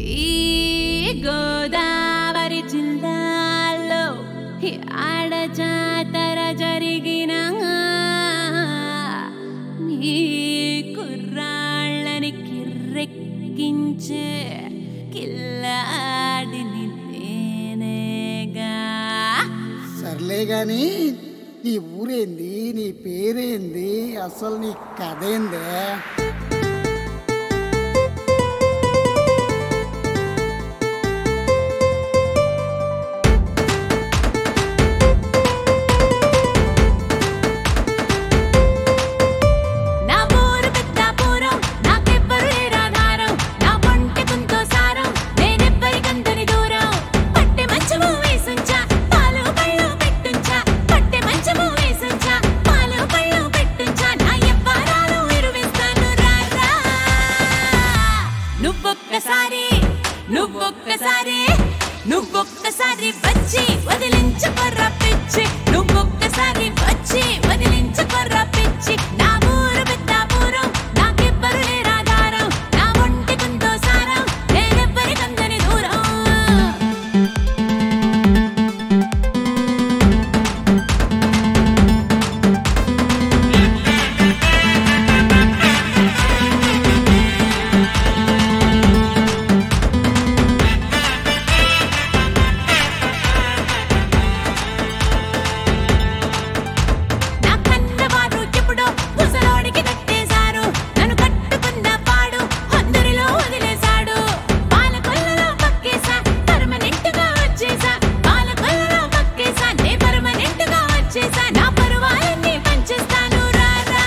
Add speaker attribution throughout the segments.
Speaker 1: ఈ గోదావరి జిల్లాలో ఈ ఆడ జాతర జరిగిన మీ కుర్రాళ్ళని కిర్రెక్కించే కిల్లాడిని నేనేగా
Speaker 2: సర్లే గాని నీ ఊరేంది నీ పేరేంది అసలు నీ కథ ఏందే
Speaker 1: నా ఊరు పెద్దాపురం, నాకెవ్వరు లేరాధారం. నా ఒంటి కుంతో సారం, నేనెవ్వరికందరి దూరం. పట్టె మంచము వేసుంచా, పాలు పళ్ళు పెట్టుంచా. పట్టె మంచము వేసుంచా, పాలు పళ్ళు పెట్టుంచా. నా యవ్వారాలు ఎరువేస్తాను రారా. నువ్వొక్కసారి నువ్వొక్కసారి నువ్వొక్కసారి వచ్చి వదిలించుకొర్ర పిచ్చి నువ్వొక్కసారి వచ్చి వదిలించుకొర్ర పిచ్చి నా ఊరు పెద్దాపురం నాకెవ్వరు లేరాధారం నా ఒంటి కుందో సారం నేనెవ్వరికందని దూరం నా కన్నవారు ఎప్పుడో ముసలోడికి కట్టేశారు నన్ను కట్టుకున్న వాడు అందరిలో వదిలేశాడు పాల కొల్లలో పక్కేసా పర్మనెంట్ గా వచ్చేసా పాల కొల్లలో పక్కేసా నే పర్మనెంట్ గా వచ్చేసా నా పరువాలన్నీ పంచేస్తాను రారా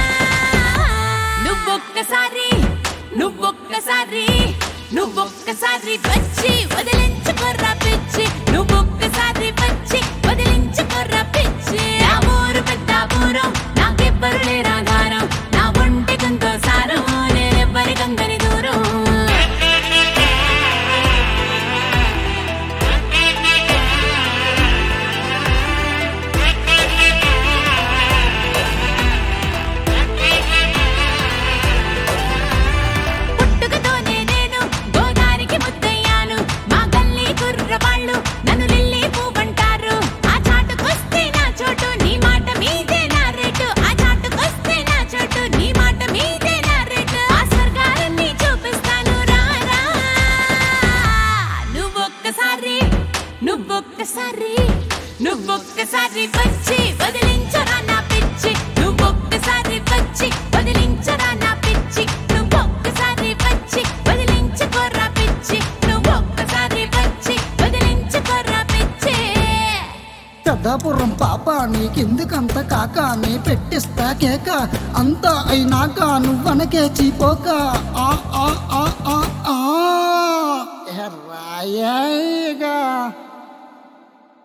Speaker 1: నువ్వొక్కసారి నువ్వొక్కసారి నువ్వొక్కసారి వచ్చి వదిలించుకోర్రా పిచ్చి నువ్వొక్కసారి వచ్చి వదిలించుకోర్రా పిచ్చి నా ఊరు పెద్దాపురం నాకెవ్వరు లేరాధారం నా ఒంటి కొంతో సారం నేనెవ్వరి గంగని దూరం పుట్టుకతోనే నేను గోదారికి ముద్దయ్యాను మా గల్లీ కుర్రవాళ్ళు నన్ను లిల్లీ పువ్వంటారు ఆ చాటుకొస్తే నా చోటు నీ మాట మీదే నా రేటు ఆ చాటుకొస్తే నా చోటు నీ మాట మీదే నా రేటు ఆ స్వర్గాలన్నీ చూపిస్తాను రారా నువ్వొక్కసారి నువ్వొక్కసారి నువ్వొక్కసారి వచ్చి వదిలించరా నా పిచ్చి నువ్వొక్కసారి వచ్చి వదిలించరా నా పిచ్చి నువ్వొక్కసారి వచ్చి వదిలించుకోరా పిచ్చి నువ్వొక్కసారి వచ్చి వదిలించుకోరా పిచ్చి
Speaker 2: పెద్దాపురం పాప నీకెందుకంత కాక నీ పెట్టిస్తా కేక అంతా అయినాక నువ్వనకే చీపోక ఆ ఆ ఆ ఆ